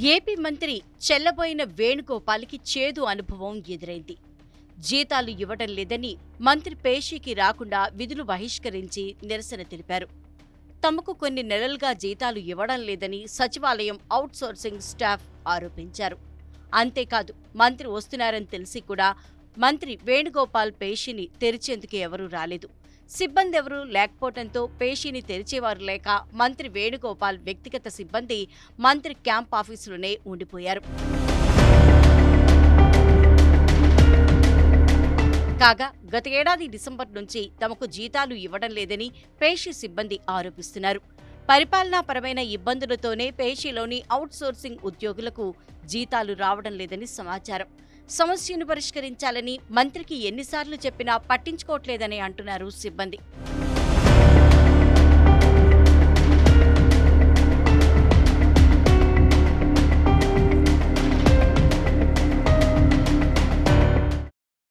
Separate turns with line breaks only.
AP మంత్రి చెల్లబోయిన వేణుగోపాల్కి చేదు అనుభవం ఎదురైంది జీతాలు ఇవ్వడం లేదని మంత్రి పేషీకి రాకుండా విధులు బహిష్కరించి నిరసన తెలిపారు తమకు కొన్ని నెలలుగా జీతాలు ఇవ్వడం లేదని సచివాలయం అవుట్సోర్సింగ్ స్టాఫ్ ఆరోపించారు అంతేకాదు మంత్రి వస్తున్నారని తెలిసి కూడా మంత్రి వేణుగోపాల్ పేషీని తెరిచేందుకు ఎవరూ రాలేదు సిబ్బంది ఎవరూ లేకపోవడంతో పేషీని తెరిచేవారు లేక మంత్రి వేణుగోపాల్ వ్యక్తిగత సిబ్బంది మంత్రి క్యాంప్ ఆఫీసులోనే ఉండిపోయారు కాగా గత ఏడాది డిసెంబర్ నుంచి తమకు జీతాలు ఇవ్వడం లేదని పేషీ సిబ్బంది ఆరోపిస్తున్నారు పరిపాలనాపరమైన ఇబ్బందులతోనే పేషీలోని అవుట్సోర్సింగ్ ఉద్యోగులకు జీతాలు రావడం లేదని సమాచారం సమస్యను పరిష్కరించాలని మంత్రికి ఎన్నిసార్లు చెప్పినా పట్టించుకోవట్లేదని అంటున్నారు సిబ్బంది